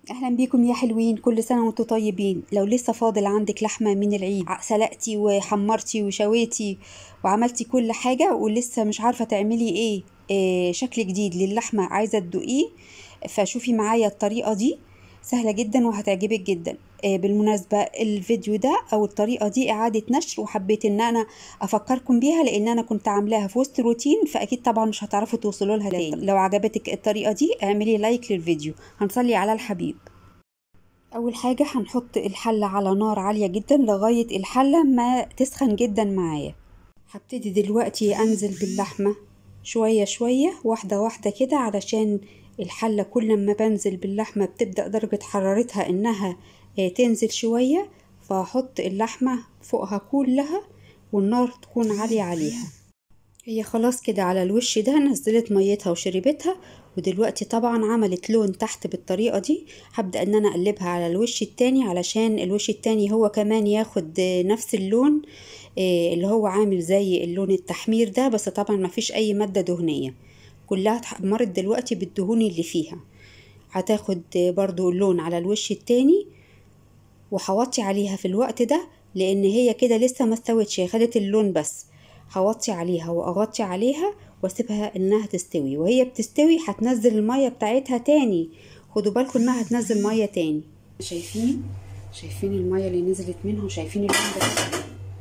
اهلا بيكم يا حلوين كل سنه وانتم طيبين لو لسه فاضل عندك لحمه من العيد سلقتي وحمرتي وشويتي وعملتي كل حاجه ولسه مش عارفه تعملي ايه, إيه شكل جديد للحمه عايزه تدوقيه فشوفي معايا الطريقه دي سهله جدا وهتعجبك جدا إيه بالمناسبه الفيديو ده او الطريقه دي اعاده نشر وحبيت ان انا افكركم بيها لان انا كنت عاملاها في وسط روتين فاكيد طبعا مش هتعرفوا توصلوا لها تاني لو عجبتك الطريقه دي اعملي لايك للفيديو هنصلي على الحبيب اول حاجه هنحط الحله على نار عاليه جدا لغايه الحله ما تسخن جدا معايا هبتدي دلوقتي انزل باللحمه شويه شويه واحده واحده كده علشان الحله كل ما بنزل باللحمه بتبدا درجه حرارتها انها تنزل شويه فهحط اللحمه فوقها كلها والنار تكون عاليه عليها هي خلاص كده على الوش ده نزلت ميتها وشربتها ودلوقتي طبعا عملت لون تحت بالطريقة دي هبدأ ان انا اقلبها على الوش التاني علشان الوش التاني هو كمان ياخد نفس اللون اللي هو عامل زي اللون التحمير ده بس طبعا مفيش اي مادة دهنية كلها اتحمرت دلوقتي بالدهون اللي فيها هتاخد برضو اللون على الوش التاني وهوطي عليها في الوقت ده لان هي كده لسه ما استوتش هي خدت اللون بس هوطي عليها واغطي عليها واسيبها انها تستوي وهي بتستوي هتنزل المية بتاعتها تاني خدوا بالكم انها هتنزل مية تاني شايفين شايفين المية اللي نزلت منها شايفين اللون ده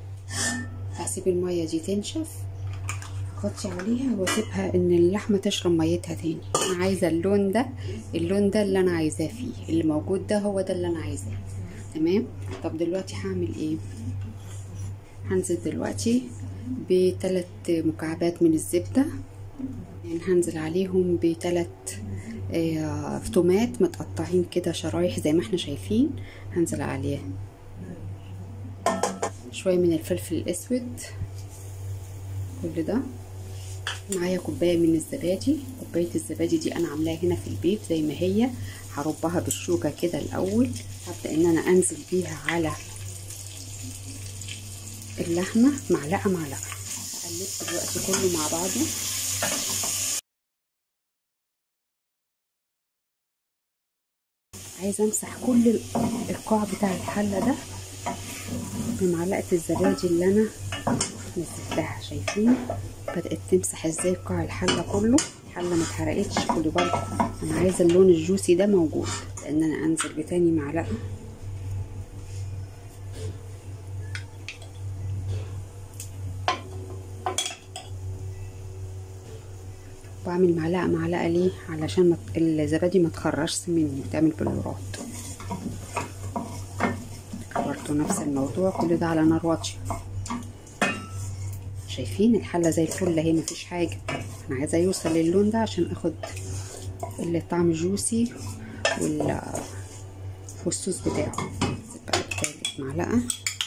هسيب المية دي تنشف اغطي عليها واسيبها ان اللحمة تشرب ميتها تاني انا عايزة اللون ده اللون ده اللي انا عايزاه فيه اللي موجود ده هو ده اللي انا عايزاه تمام طب دلوقتي هعمل ايه هنزل دلوقتي بثلاث مكعبات من الزبدة يعني هنزل عليهم بثلاث آه تومات متقطعين كده شرايح زي ما احنا شايفين هنزل عليها شوية من الفلفل الأسود كل ده معايا كوباية من الزبادي كوباية الزبادي دي أنا عاملاها هنا في البيت زي ما هي هربها بالشوكة كده الأول هبدأ إن أنا أنزل بيها على اللحمة معلقة معلقة قلبت دلوقتي كله مع بعضه عايزة امسح كل القاع بتاع الحلة ده بمعلقة الزبادي اللي انا نزلتها شايفين بدأت تمسح ازاي قاع الحلة كله الحلة ما اتحرقتش خدوا بالكم انا عايزة اللون الجوسي ده موجود لان انا انزل بتاني معلقة بعمل معلقه معلقه ليه علشان مت... الزبادي ما تخرجش مني تعمل بلورات برضو نفس الموضوع كل ده على نار واطيه شايفين الحله زي الفل اهي مفيش حاجه انا عايزه يوصل للون ده عشان اخد الطعم جوسي وال والصوص بتاعه بقى تالت معلقه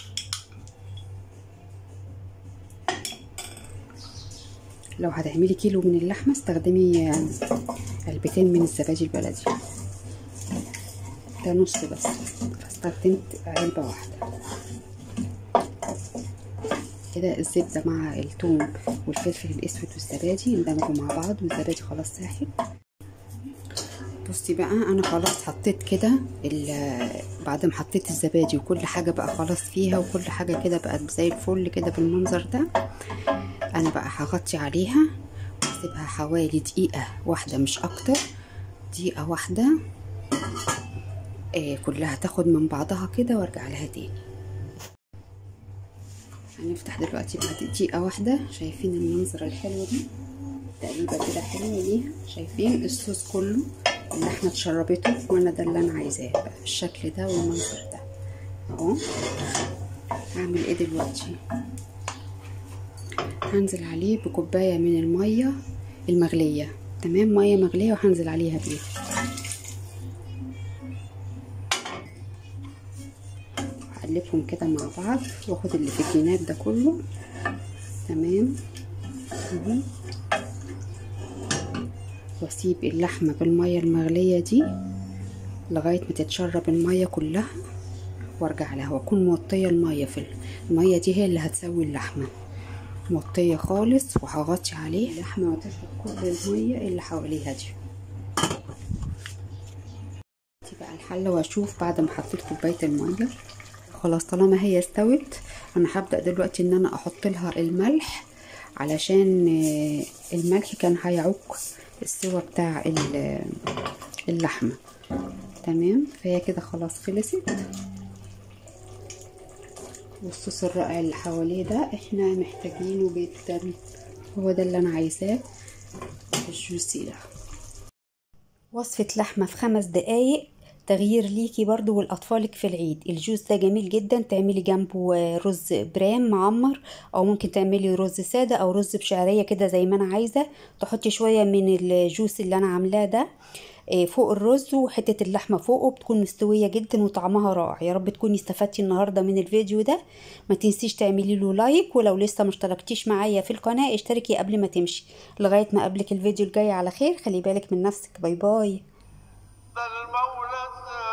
لو هتعملي كيلو من اللحمه استخدمي علبتين من الزبادي البلدي ده نص بس فاستخدمت علبه واحده كده الزبده مع الثوم والفلفل الاسود والزبادي اندمجوا مع بعض والزبادي خلاص ساحت بصي بقى انا خلاص حطيت كده بعد ما حطيت الزبادي وكل حاجه بقى خلاص فيها وكل حاجه كده بقت زي الفل كده بالمنظر ده انا بقى هغطي عليها واسيبها حوالي دقيقة واحدة مش اكتر دقيقة واحدة آه كلها تاخد من بعضها كده وارجع لها تاني هنفتح دلوقتي بعد دقيقة واحدة شايفين المنظر الحلو ده تقريبا كده حلوة ليها شايفين الصوص كله اللحمة اتشربته وانا ده اللي انا عايزاه بقى بالشكل ده والمنظر ده اهو هعمل ايه دلوقتي هنزل عليه بكوباية من المية المغلية تمام مية مغلية وهنزل عليها بيه هقلبهم كده مع بعض واخد اللي في الجناب ده كله تمام واسيب اللحمة بالمية المغلية دي لغاية ما تتشرب المية كلها وارجع لها واكون موطية المية في المية دي هي اللي هتسوي اللحمة موطية خالص وهغطي عليه اللحمة وتشرب كل المية اللي حواليها دي اغطي بقى الحله واشوف بعد ما حطيت كوبايه الميه خلاص طالما هي استوت انا هبدا دلوقتي ان انا احط لها الملح علشان الملح كان هيعوق السوا بتاع اللحمه تمام فهي كده خلاص خلصت والصوص الرائع اللي حواليه ده احنا محتاجينه جدا هو ده اللي انا عايزاه الجوسي ده وصفة لحمة في خمس دقايق تغيير ليكي برضو ولأطفالك في العيد الجوز ده جميل جدا تعملي جنبه رز برام معمر او ممكن تعملي رز سادة او رز بشعرية كده زي ما انا عايزة تحطي شوية من الجوس اللي انا عاملاه ده فوق الرز وحتة اللحمة فوقه بتكون مستوية جدا وطعمها رائع يا رب تكوني استفدتي النهاردة من الفيديو ده ما تنسيش تعملي له لايك ولو لسه ما اشتركتيش معايا في القناة اشتركي قبل ما تمشي لغاية ما قبلك الفيديو الجاي على خير خلي بالك من نفسك باي باي المولى